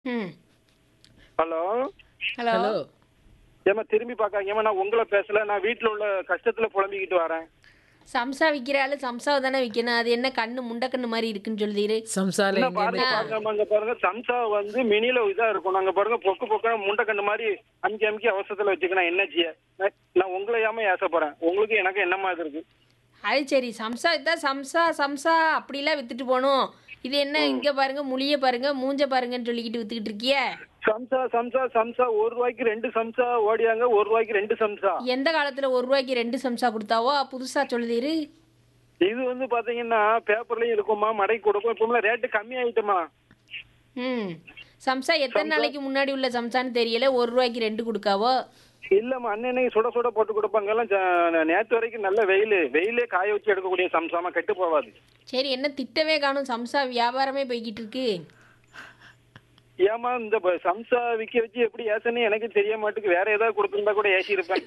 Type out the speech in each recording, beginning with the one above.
ம் hello hello hello ஏமா திரும்பி பார்க்காங்கம்மா நான் உங்களை பேசல நான் வீட்டில் உள்ள கஷ்டத்துல புலம்பிக்கிட்டு வரேன் சம்சா விற்கிற ஆளு சம்சாவை தானே விற்கணும் அது என்ன கண்ணு முண்டக்கண்ணு மாதிரி இருக்குன்னு சொல்லுதீரு சம்சால என்ன எங்க பாருங்க பாருங்க அங்க பாருங்க சம்சா வந்து மினில இதா இருக்கும் நாங்க பாருங்க பொக்கு பொக்க முண்டைக்கண்ணு மாதிரி அமுக்கி அமுக்கி அவசரத்துல வச்சுக்கணும் என்ன செய்ய நான் நான் உங்களை ஏமா ஏசப்படுறேன் உங்களுக்கு எனக்கு என்ன மாதிரி இருக்கு அது சரி சம்சா வித்தா சம்சா சம்சா அப்படிலாம் வித்துட்டு போகணும் இது என்ன இங்க பாருங்க முழிய பாருங்க மூஞ்ச பாருங்கன்னு சொல்லிக்கிட்டு வித்துக்கிட்டு இருக்கிய சம்சா சம்சா சம்சா ஒரு ரூபாய்க்கு ரெண்டு சம்சா ஓடியாங்க ஒரு ரூபாய்க்கு ரெண்டு சம்சா எந்த காலத்துல ஒரு ரூபாய்க்கு ரெண்டு சம்சா கொடுத்தாவோ புதுசா சொல்லுதீரு இது வந்து பாத்தீங்கன்னா பேப்பர்லயும் இருக்குமா மடை கொடுக்கும் இப்ப ரேட்டு கம்மி ஆயிட்டுமா ம் சம்சா எத்தனை நாளைக்கு முன்னாடி உள்ள சம்சான்னு தெரியல ஒரு ரூபாய்க்கு ரெண்டு கொடுக்காவோ இல்லம்மா அண்ணனைக்கு சுட சுட போட்டு கொடுப்பாங்க எல்லாம் ஜ- நேத்து வரைக்கும் நல்ல வெயில் வெயிலே காய வச்சு எடுக்கக்கூடிய சம்சாமா கெட்டு போவாது சரி என்ன திட்டவே காணும் சம்சா வியாபாரமே போய்கிட்டு இருக்கு ஏமா இந்த ப- சம்சா விக்க வச்சு எப்படி ஏசன்னு எனக்கு தெரிய மாட்டுக்கு வேற ஏதாவது கொடுத்துருந்தா கூட ஏசி இருப்பேன்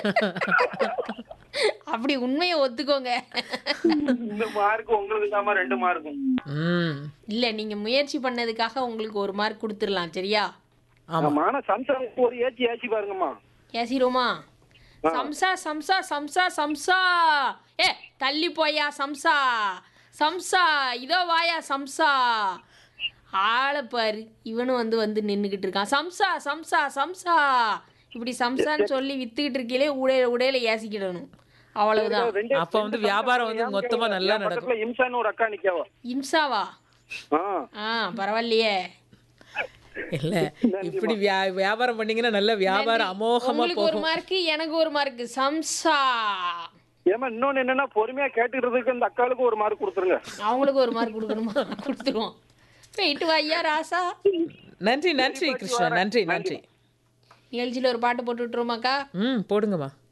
அப்படி உண்மையை ஒத்துக்கோங்க இந்த மார்க் உங்களுக்கு தாமா ரெண்டு மார்க்கும் ம் இல்ல நீங்க முயற்சி பண்ணதுக்காக உங்களுக்கு ஒரு மார்க் கொடுத்துடலாம் சரியா ஆமா ஆமா ஆனா சம்சா ஒரு ஏச்சி ஏச்சி பாருங்கம்மா ஏசிரோமா சம்சா சம்சா சம்சா சம்சா ஏ தள்ளி போயா சம்சா சம்சா இதோ வாயா சம்சா ஆளை பாரு இவனும் வந்து வந்து நின்றுக்கிட்டு இருக்கான் சம்சா சம்சா சம்சா இப்படி சம்சான்னு சொல்லி வித்துக்கிட்டு இருக்கையிலே உடைய உடையில ஏசிக்கிடணும் அவ்வளவுதான் ரெண்டு- அப்ப வந்து வியாபாரம் வந்து ஏன் மொத்தமா கேக்குறீங்க? நல்லா என் நடக்கும் பக்கத்துல இம்சான்னு ஒரு அக்கா நிக்காவா இம்சாவா ஆ ஆ பரவாயில்லையே இல்ல இப்படி வியா- வியாபாரம் பண்ணீங்கன்னா நல்ல வியாபாரம் அமோகமா உங்களுக்கு ஒரு போகும் மார்க்கு எனக்கு ஒரு மார்க்கு சம்சா ஏமா இன்னொன்னு என்னன்னா பொறுமையா கேட்டுக்கிறதுக்கு இந்த அக்காளுக்கு ஒரு மார்க் கொடுத்துருங்க அவங்களுக்கு ஒரு மார்க் கொடுக்கணுமா கொடுத்துருவோம் போயிட்டு வா ஐயா ராசா நன்றி நன்றி கிருஷ்ணா நன்றி நன்றி நிகழ்ச்சியில் ஒரு பாட்டு போட்டு விட்டுருமாக்கா ம் போடுங்கம்மா